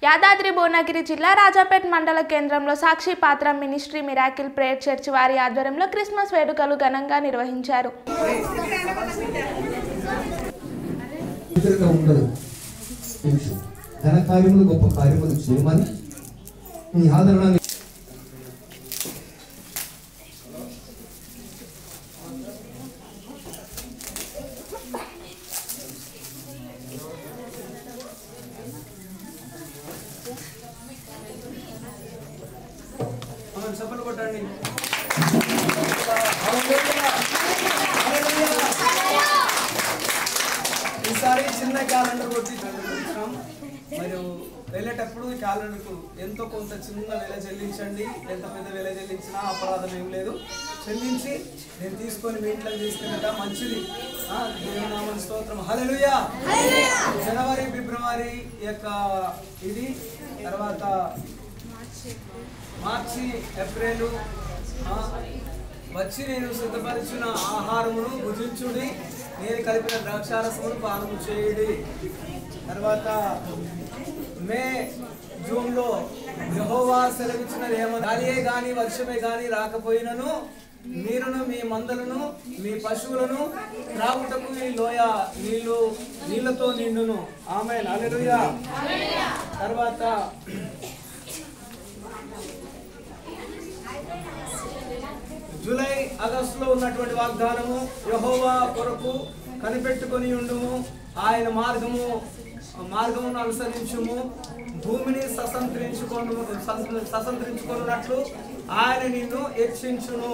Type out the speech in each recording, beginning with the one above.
యాదాద్రి భువనగిరి జిల్లా రాజాపేట్ మండల కేంద్రంలో సాక్షి పాత్ర మినిస్ట్రీ మిరాకిల్ ప్రేయర్ చర్చ్ వారి ఆధ్వర్యంలో క్రిస్మస్ వేడుకలు ఘనంగా నిర్వహించారు ఇతరుగా ఉండదు తెలుసు ఘన కార్యములు గొప్ప కార్యములు చేయమని నీ ఆదరణ మనం చప్పలు కొట్టండి ఈసారి చిన్న క్యాలెండర్ కొట్టి చూపించాం మరియు వెళ్ళేటప్పుడు ఈ క్యాలెండర్కు ఎంతో కొంత చిన్న వెల చెల్లించండి ఎంత పెద్ద వెల చెల్లించినా అపరాధం ఏం లేదు చెల్లించి నేను తీసుకొని మీ ఇంట్లో తీసుకెళ్ళట మంచిది ఆ, దేవునామని స్తోత్రం హల్లెలూయా జనవరి ఫిబ్రవరి యొక్క ఇది తర్వాత మార్చి ఏప్రిల్ ఆ, వచ్చి నేను సిద్ధపరిచిన ఆహారమును భుజించుడి నేను కలిపిన ద్రాక్షారసమును పానము చేయుడి తర్వాత మే జూన్లో యెహోవా సెలవిచ్చినది ఏమో గాలియే గాని వర్షమే గాని రాకపోయినను మీరును మీ మందలను మీ పశువులను త్రాగుటకు ఈ లోయ నీళ్లు నీళ్లతో నిండును ఆమె అలెలుయా తర్వాత జూలై ఆగస్టులో ఉన్నటువంటి వాగ్దానము యెహోవా కొరకు కనిపెట్టుకొని ఉండుము ఆయన మార్గము మార్గమును అనుసరించుము భూమిని ససంత్రించుకొను సస- ససంత్రించుకొనున్నట్లు ఆయన నిన్ను హెచ్చించును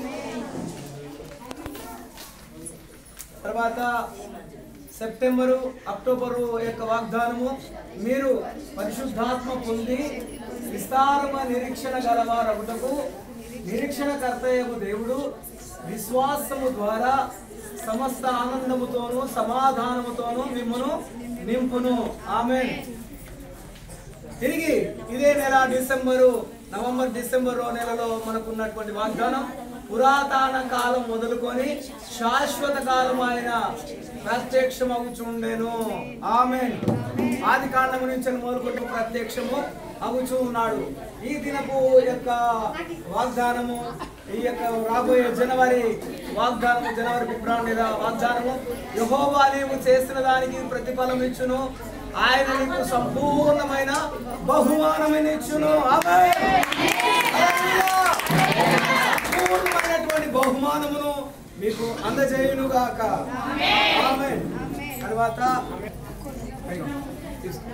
తర్వాత సెప్టెంబరు అక్టోబరు యొక్క వాగ్దానము మీరు పరిశుద్ధాత్మ పొంది విస్తారమ నిరీక్షణ గలవారగుటకు నిరీక్షణ కర్తయ్యకు దేవుడు విశ్వాసము ద్వారా సమస్త ఆనందముతోను సమాధానముతోను మిమ్మను నింపును ఆమె తిరిగి ఇదే నెల డిసెంబరు నవంబర్ డిసెంబర్ నెలలో మనకు ఉన్నటువంటి వాగ్దానం పురాతన కాలం మొదలుకొని శాశ్వత కాలం ఆయన ప్రత్యక్షమగుచుండెను ఆమె ఆది కాండం నుంచి మొదలుకుంటూ ప్రత్యక్షము అగుచూ ఉన్నాడు ఈ దినపు యొక్క వాగ్దానము ఈ యొక్క రాబోయే జనవరి వాగ్దానము జనవరి ఫిబ్రవరి నెల వాగ్దానము యహోవా నీవు చేసిన దానికి ప్రతిఫలం ఇచ్చును ఆయన నీకు సంపూర్ణమైన బహుమానమైన ఇచ్చును ఆమేన్. హల్లెలూయా. సంపూర్ణమైనటువంటి బహుమానమును మీకు అందజేయును గాక ఆమేన్. తర్వాత అయ్యో, తీసుకో.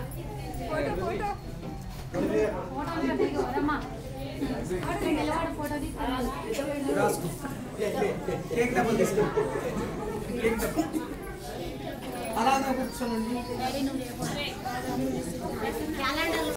రాసుకో. కేక్ డబ్బులు తీసుకో. కేక్ డబ్బులు. అలాగే కూర్చోనండి